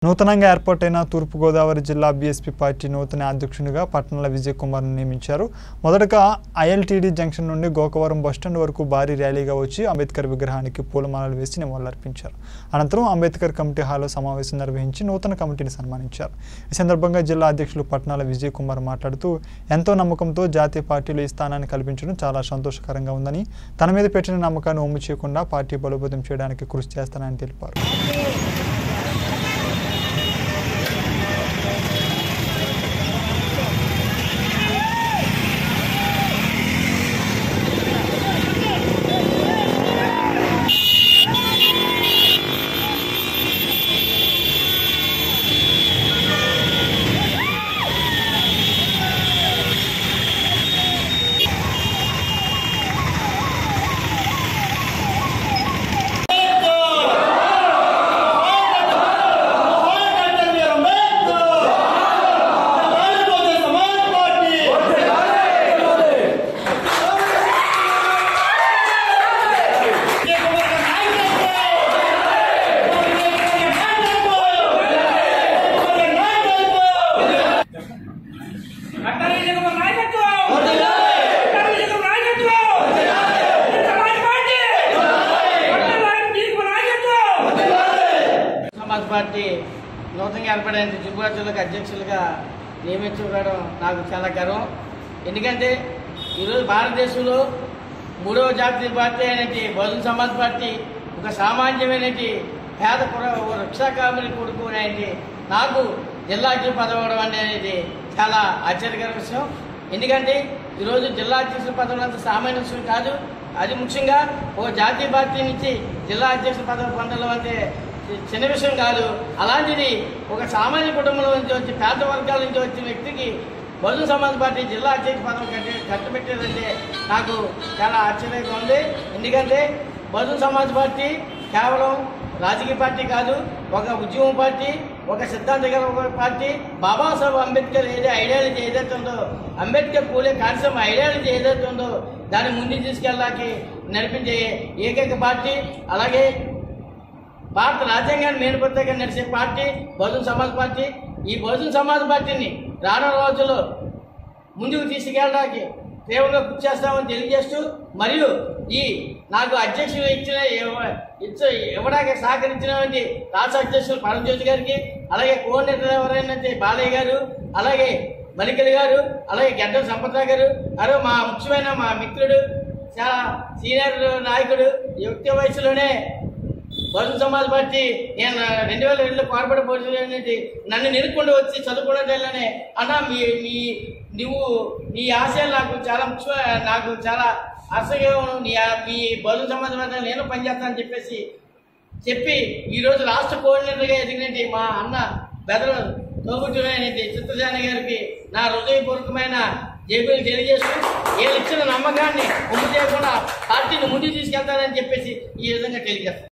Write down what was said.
నూతనంగా ఏర్పాటైన తూర్పుగోదావరి జిల్లా బీఎస్పీ పార్టీ నూతన అధ్యక్షునిగా పట్టణాల విజయ్ కుమార్ను నియమించారు మొదటగా ఐఎల్టీడీ జంక్షన్ నుండి గోకవరం బస్టాండ్ వరకు భారీ ర్యాలీగా వచ్చి అంబేద్కర్ విగ్రహానికి పూలమాలలు వేసి నివాళులర్పించారు అనంతరం అంబేద్కర్ కమిటీ హాల్లో సమావేశం నిర్వహించి నూతన కమిటీని సన్మానించారు ఈ సందర్భంగా జిల్లా అధ్యక్షులు పట్టణాల విజయ్ కుమార్ మాట్లాడుతూ ఎంతో నమ్మకంతో జాతీయ పార్టీలు ఈ స్థానాన్ని కల్పించడం చాలా సంతోషకరంగా ఉందని తన మీద పెట్టిన నమ్మకాన్ని ఒమ్ము చేయకుండా పార్టీ బలోపేతం చేయడానికి కృషి చేస్తానని తెలిపారు అట్టరి జగన్ నాయకత్వం అట్టరి జగన్ నాయకత్వం సమాజ్ పార్టీ అట్టరి జగన్ నాయకత్వం సమాజ్ పార్టీ నూతనంగా ఏర్పడిన త్రిపుర జిల్లాకు అధ్యక్షులుగా నియమించుకోవడం నాకు చాలా గర్వం ఎందుకంటే ఈరోజు భారతదేశంలో మూడవ జాతీయ పార్టీ అయినటి బహుజన్ సమాజ్ పార్టీ ఒక సామాన్యమైనటి పేద కుర రిక్షాకామిని కొడుకు అనేది నాకు జిల్లా అధ్యక్షుడు పదవడం అనేది చాలా ఆశ్చర్యకర విషయం ఎందుకంటే ఈరోజు జిల్లా అధ్యక్షుల పదవి అంత సామాన్య విషయం కాదు అది ముఖ్యంగా ఓ జాతీయ పార్టీ నుంచి జిల్లా అధ్యక్షుల పదవి పొందడం అంటే చిన్న విషయం కాదు అలాంటిది ఒక సామాన్య కుటుంబంలో నుంచి వచ్చి పేద వర్గాల నుంచి వచ్చిన వ్యక్తికి బహుజన సమాజ్ పార్టీ జిల్లా అధ్యక్ష పదవి కట్టి కట్టబెట్టేదంటే నాకు చాలా ఆశ్చర్యంగా ఉంది ఎందుకంటే బహుజన సమాజ్ పార్టీ కేవలం రాజకీయ పార్టీ కాదు ఒక ఉద్యమ పార్టీ ఒక సిద్ధాంతకర పార్టీ బాబాసాహెబ్ అంబేద్కర్ ఏదైతే ఐడియాలజీ ఏదైతే ఉందో అంబేద్కర్ పూలే కాన్సెప్ట్ ఐడియాలజీ ఏదైతే ఉందో దాన్ని ముందుకు తీసుకెళ్ళడానికి నడిపించే ఏకైక పార్టీ అలాగే భారత రాజ్యాంగాన్ని మేలుపత్రిగా నడిచే పార్టీ బహుజన్ సమాజ్ పార్టీ ఈ బహుజన్ సమాజ్ పార్టీని రానున్న రోజుల్లో ముందుకు తీసుకెళ్ళడానికి తీవ్రంగా కృషి చేస్తామని తెలియజేస్తూ మరియు ఈ నాకు అధ్యక్షులు ఇచ్చిన ఇవ్వ- ఇచ్చ ఇవ్వడానికి సహకరించినటువంటి రాష్ట్ర అధ్యక్షులు పరంజ్యోతి గారికి అలాగే కోఆర్డినేటర్ ఎవరైనా బాలయ్య గారు అలాగే మలికల్ గారు అలాగే గడ్డం సంపద గారు అరే మా ముఖ్యమైన మా మిత్రుడు చాలా సీనియర్ నాయకుడు యుక్త వయసులోనే బహుజన సమాజ్ పార్టీ నేను రెండు వేల రెండులో కార్పొరేట్ పోటీ అనేది నన్ను నిలుపుకుంటూ వచ్చి చదువుకోవడం అన్న మీ మీ నువ్వు నీ ఆశయాలు నాకు చాలా ముఖ్యమైన నాకు చాలా ఆశగా నీ ఆ- మీ బహుజన సమాజ్ పార్టీ నేను పనిచేస్తానని చెప్పేసి చెప్పి ఈరోజు రాష్ట్ర కోఆర్డినేటర్గా ఎదిగినటువంటి మా అన్న బెదరు తోబుట్టునైనటువంటి చిత్రజాని గారికి నా హృదయపూర్వకమైన జేబీలు తెలియజేస్తూ వీళ్ళు ఇచ్చిన నమ్మకాన్ని ఉమ్ము చేయకుండా పార్టీని ముందుకు తీసుకెళ్తానని చెప్పేసి ఈ విధంగా తెలియజేస్తాను